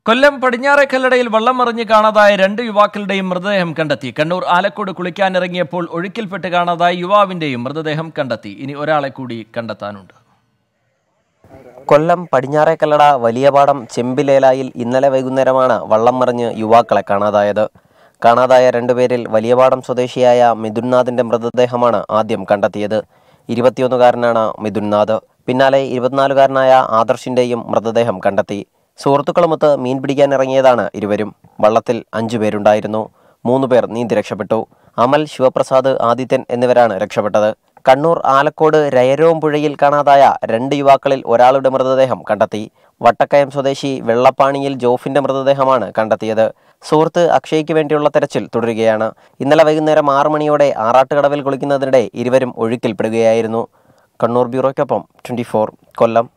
കൊല്ലം പടിഞ്ഞാറേക്കല്ലടയിൽ വള്ളം മറിഞ്ഞ് കാണാതായ രണ്ട് യുവാക്കളുടെയും മൃതദേഹം കണ്ടെത്തി കണ്ണൂർ ആലക്കോട് കുളിക്കാനിറങ്ങിയപ്പോൾ ഒഴുക്കിൽപ്പെട്ട് കാണാതായ യുവാവിന്റെയും മൃതദേഹം കണ്ടെത്തി ഇനി ഒരാളെ കൂടി കണ്ടെത്താനുണ്ട് കൊല്ലം പടിഞ്ഞാറേക്കല്ലട വലിയപാടം ചെമ്പിലേലായിൽ ഇന്നലെ വൈകുന്നേരമാണ് വള്ളം മറിഞ്ഞ് യുവാക്കളെ കാണാതായത് കാണാതായ രണ്ടുപേരിൽ വലിയപാടം സ്വദേശിയായ മിഥുൻനാഥിന്റെ മൃതദേഹമാണ് ആദ്യം കണ്ടെത്തിയത് ഇരുപത്തിയൊന്നുകാരനാണ് മിഥുൻനാഥ് പിന്നാലെ ഇരുപത്തിനാലുകാരനായ ആദർശിന്റെയും മൃതദേഹം കണ്ടെത്തി സുഹൃത്തുക്കളുമൊത്ത് മീൻ പിടിക്കാൻ ഇറങ്ങിയതാണ് ഇരുവരും വള്ളത്തിൽ അഞ്ചു പേരുണ്ടായിരുന്നു മൂന്ന് പേർ നീന്തി രക്ഷപ്പെട്ടു അമൽ ശിവപ്രസാദ് ആദിത്യൻ എന്നിവരാണ് രക്ഷപ്പെട്ടത് കണ്ണൂർ ആലക്കോട് രയരോം പുഴയിൽ കാണാതായ രണ്ട് യുവാക്കളിൽ ഒരാളുടെ മൃതദേഹം കണ്ടെത്തി വട്ടക്കയം സ്വദേശി വെള്ളപ്പാണിയിൽ ജോഫിന്റെ മൃതദേഹമാണ് കണ്ടെത്തിയത് സുഹൃത്ത് അക്ഷയ്ക്ക് വേണ്ടിയുള്ള തെരച്ചിൽ തുടരുകയാണ് ഇന്നലെ വൈകുന്നേരം ആറു മണിയോടെ ആറാട്ടുകടവിൽ കുളിക്കുന്നതിനിടെ ഇരുവരും ഒഴുക്കിൽപ്പെടുകയായിരുന്നു കണ്ണൂർ ബ്യൂറോയ്ക്കൊപ്പം ട്വന്റി കൊല്ലം